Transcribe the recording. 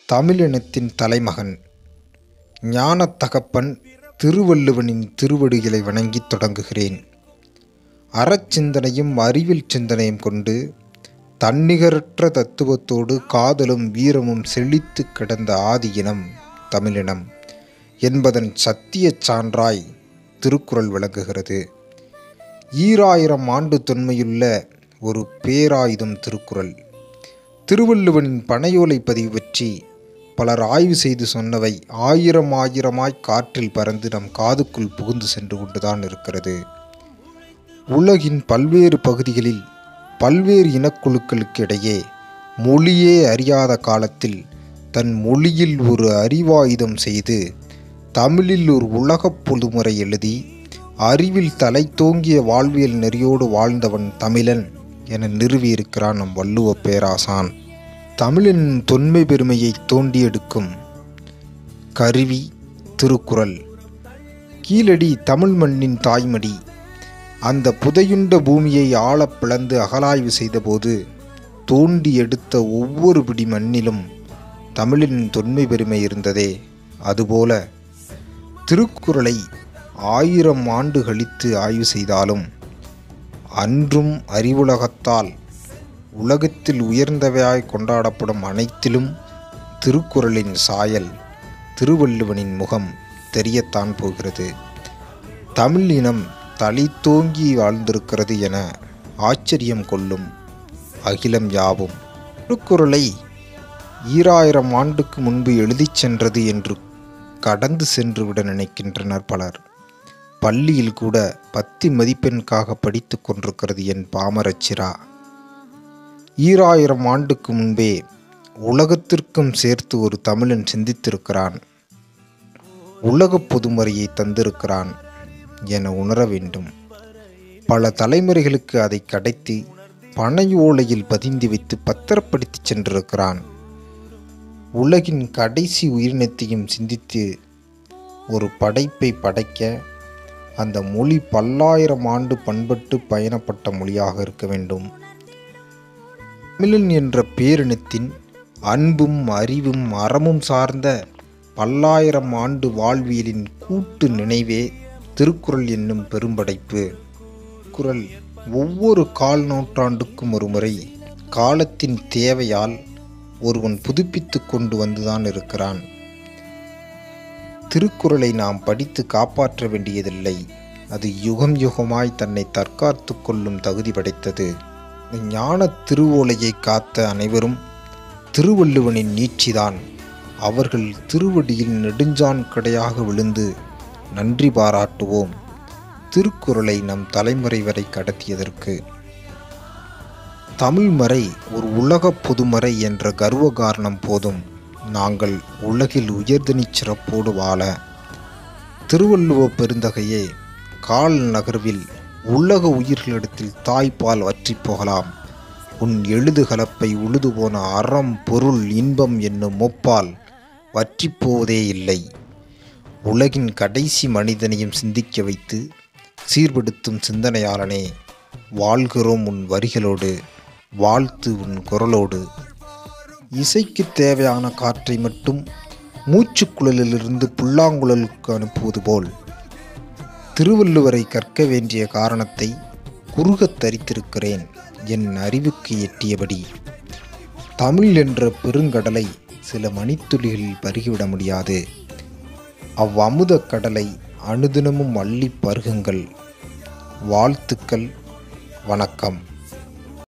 தமிழினத்தின் தலைமகன் ஞானத் தகப்பன் திருவள்ளுவனின் திருவடிகளை வணங்கித் தொடங்குகிறேன் அறச்சிந்தனையும் அறிவில் சிந்தனையும் கொண்டு தன்னிகரற்ற தத்துவத்தோடு காதலும் வீரமும் செழித்து கிடந்த ஆதி இனம் தமிழினம் என்பதன் சத்தியச் சான்றாய் திருக்குறள் விளங்குகிறது ஈராயிரம் ஆண்டு தொன்மையுள்ள ஒரு பேராயுதம் திருக்குறள் திருவள்ளுவனின் பனையோலை பதிவு பற்றி பலர் ஆய்வு செய்து சொன்னவை ஆயிரம் ஆயிரமாய் காற்றில் பறந்து நம் காதுக்குள் புகுந்து சென்று கொண்டுதான் இருக்கிறது உலகின் பல்வேறு பகுதிகளில் பல்வேறு இனக்குழுக்களுக்கு இடையே மொழியே அறியாத காலத்தில் தன் மொழியில் ஒரு அறிவாயுதம் செய்து தமிழில் ஒரு உலகப் பொதுமுறை எழுதி அறிவில் தலை தோங்கிய வாழ்வியல் நெறியோடு வாழ்ந்தவன் தமிழன் என நிறுவியிருக்கிறான் நம் வள்ளுவ பேராசான் தமிழின் தொன்மை பெருமையை தோண்டி எடுக்கும் கருவி திருக்குறள் கீழடி தமிழ் மண்ணின் தாய்மடி அந்த புதையுண்ட பூமியை ஆழப் பிளந்து அகலாய்வு செய்தபோது தோண்டி எடுத்த ஒவ்வொரு பிடி மண்ணிலும் தமிழின் தொன்மை பெருமை இருந்ததே அதுபோல திருக்குறளை ஆயிரம் ஆண்டு கழித்து ஆய்வு செய்தாலும் அன்றும் அறிவுலகத்தால் உலகத்தில் உயர்ந்தவையாய் கொண்டாடப்படும் அனைத்திலும் திருக்குறளின் சாயல் திருவள்ளுவனின் முகம் தெரியத்தான் போகிறது தமிழ் இனம் தளித்தோங்கி வாழ்ந்திருக்கிறது என ஆச்சரியம் கொள்ளும் அகிலம் யாவும் திருக்குறளை ஈராயிரம் ஆண்டுக்கு முன்பு எழுதிச் சென்றது என்று கடந்து சென்று விட நினைக்கின்றனர் பலர் பள்ளியில் கூட பத்தி மதிப்பெண்காக படித்து கொண்டிருக்கிறது என் பாமரச்சிரா ஈராயிரம் ஆண்டுக்கு முன்பே உலகத்திற்கும் சேர்த்து ஒரு தமிழன் சிந்தித்திருக்கிறான் உலகப் பொதுமறையை தந்திருக்கிறான் என உணர வேண்டும் பல தலைமுறைகளுக்கு அதை கடத்தி பனையோலையில் பதிந்து வைத்து பத்திரப்படுத்தி சென்றிருக்கிறான் உலகின் கடைசி உயிரினத்தையும் சிந்தித்து ஒரு படைப்பை படைக்க அந்த மொழி பல்லாயிரம் ஆண்டு பண்பட்டு பயணப்பட்ட மொழியாக இருக்க வேண்டும் தமிழன் என்ற பேரினத்தின் அன்பும் அறிவும் அறமும் சார்ந்த பல்லாயிரம் ஆண்டு வாழ்வியலின் கூட்டு நினைவே திருக்குறள் என்னும் பெரும்படைப்பு குறள் ஒவ்வொரு கால் நூற்றாண்டுக்கும் ஒரு முறை காலத்தின் தேவையால் ஒருவன் புதுப்பித்து கொண்டு வந்துதான் இருக்கிறான் திருக்குறளை நாம் படித்து காப்பாற்ற வேண்டியதில்லை அது யுகம் யுகமாய் தன்னை தற்காத்து கொள்ளும் தகுதி படைத்தது ஞான திருவோலையை காத்த அனைவரும் திருவள்ளுவனின் நீட்சிதான் அவர்கள் திருவடியில் நெடுஞ்சான் கடையாக விழுந்து நன்றி பாராட்டுவோம் திருக்குறளை நம் தலைமுறை வரை கடத்தியதற்கு தமிழ்மறை ஒரு உலகப் பொதுமறை என்ற கர்வ காரணம் போதும் நாங்கள் உலகில் உயர்தனிச் சிறப்போடு வாழ திருவள்ளுவ பெருந்தகையே கால் நகர்வில் உலக உயிர்களிடத்தில் தாய்ப்பால் வற்றிப் போகலாம் உன் எழுது கலப்பை உழுது போன அறம் பொருள் இன்பம் என்னும் முப்பால் வற்றிப் போவதே இல்லை உலகின் கடைசி மனிதனையும் சிந்திக்க வைத்து சீர்படுத்தும் சிந்தனையாளனே வாழ்கிறோம் உன் வரிகளோடு வாழ்த்து உன் குரலோடு இசைக்கு தேவையான காற்றை மட்டும் மூச்சுக்குழலிலிருந்து புல்லாங்குழலுக்கு அனுப்புவது போல் திருவள்ளுவரை கற்க வேண்டிய காரணத்தை குறுகத் தரித்திருக்கிறேன் என் அறிவுக்கு எட்டியபடி தமிழ் என்ற பெருங்கடலை சில மணித்துளிகளில் பருகிவிட முடியாது அவ்வமுதக் கடலை அனுதினமும் அள்ளி பருகுங்கள் வாழ்த்துக்கள் வணக்கம்